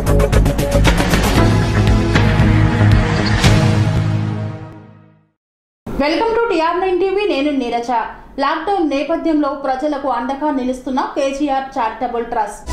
Welcome to TR nine TV నేను Neeraja lockdown నేపథ్యంలో ప్రజలకు అండగా నిలుస్తున్న KGR charitable trust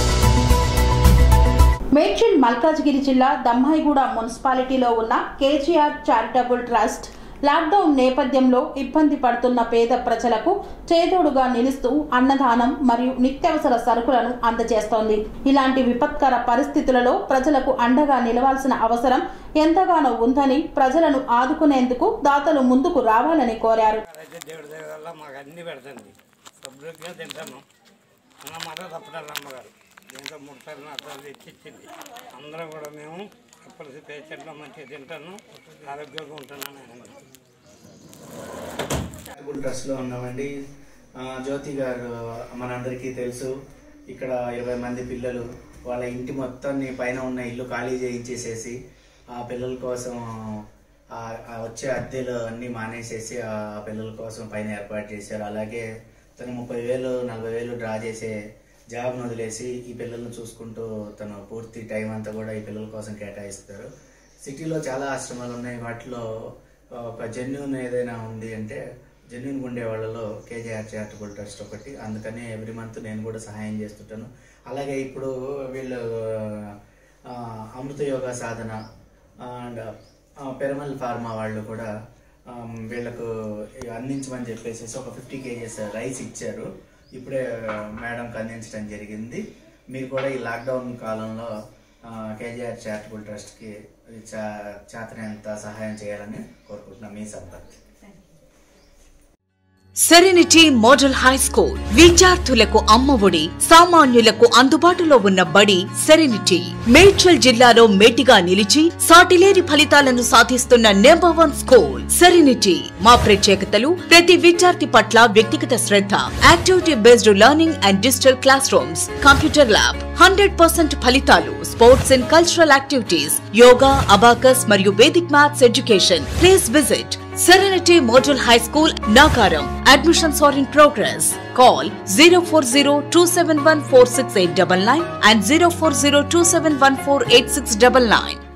Medchal Malkajgiri జిల్లా దమ్మాయిగూడ మున్సిపాలిటీలో ఉన్న కేజీఆర్ చారిటబుల్ ట్రస్ట్ లాక్డౌన్ నేపథ్యంలో ఇబ్బంది పడుతున్న పేద ప్రజలకు చేదోడుగా నిలుస్తూ అన్నదానం మరియు నిత్యావసర సరుకులను అందజేస్తోంది ఇలాంటి విపత్కర పరిస్థితులలో ప్రజలకు అండగా నిలవాల్సిన అవసరం ఎంతగానో ఉందని ప్రజలను ఆదుకునేందుకు దాతలు ముందుకు రావాలని కోరారు అయితే దేవుడి దయ వల్ల మాకు అన్ని పెడుతుంది శుభ్రంగా తింటాను అన్న మాట తప్పడాలి అమ్మగారు దీంతో మూడు సార్లు నాలుగు సార్లు ఇచ్చింది అందరం కూడా మేము ఎప్పటి పేషెంట్లో మంచిగా తింటాను ఆరోగ్యంగా ఉంటున్నాను నేను చారిటబుల్ ట్రస్ట్లో ఉన్నామండి ఆ, జ్యోతి గారు మనందరికీ తెలుసు ఇక్కడ ఇరవై మంది పిల్లలు వాళ్ళ ఇంటి మొత్తాన్ని పైన ఉన్న ఇల్లు ఖాళీ చేయించేసేసి ఆ పిల్లల కోసం ఆ ఆ వచ్చే అద్దెలు అన్నీ మానేసేసి ఆ పిల్లల కోసం పైన ఏర్పాటు చేశారు అలాగే తను ముప్పై వేలు నలభై వేలు డ్రా చేసే జాబ్ను వదిలేసి ఈ పిల్లల్ని చూసుకుంటూ తను పూర్తి టైం అంతా కూడా ఈ పిల్లల కోసం కేటాయిస్తారు సిటీలో చాలా ఆశ్రమాలు ఉన్నాయి వాటిలో ఒక జెన్యున్ ఏదైనా ఉంది అంటే జెన్యున్ ఉండే వాళ్ళలో కేజీఆర్ చారిటబుల్ ట్రస్ట్ ఒకటి అందుకని ఎవ్రీ మంత్ నేను కూడా సహాయం చేస్తుంటాను అలాగే ఇప్పుడు వీళ్ళు ఆ, Amrutha yoga Sadhana and Piramal pharma వాళ్ళు కూడా ఆ, వీళ్ళకు ఇవి అందించమని చెప్పేసి ఒక ఫిఫ్టీ కేజీస్ రైస్ ఇచ్చారు ఇప్పుడే మేడంకి అందించడం జరిగింది మీరు కూడా ఈ లాక్డౌన్ కాలంలో కేజీఆర్ చారిటబుల్ ట్రస్ట్కి చా చేతనంత సహాయం చేయాలని కోరుకుంటున్నాం మీ Sampath Serenity Model High School విద్యార్థులకు అమ్మఒడి సామాన్యులకు అందుబాటులో ఉన్న బడి సెరెనిటీ మేడ్చల్ జిల్లాలో మేటిగా నిలిచి సాటిలేని ఫలితాలను సాధిస్తున్న నెంబర్ వన్ స్కూల్ సెరెనిటీ మా ప్రత్యేకతలు ప్రతి విద్యార్థి పట్ల వ్యక్తిగత శ్రద్ధ activity based learning and digital classrooms computer lab hundred percent ఫలితాలు sports and cultural activities yoga abacus మరియు Vedic maths education please visit Serenity Model High School, Nagaram. Admissions are in progress. Call 040 and 040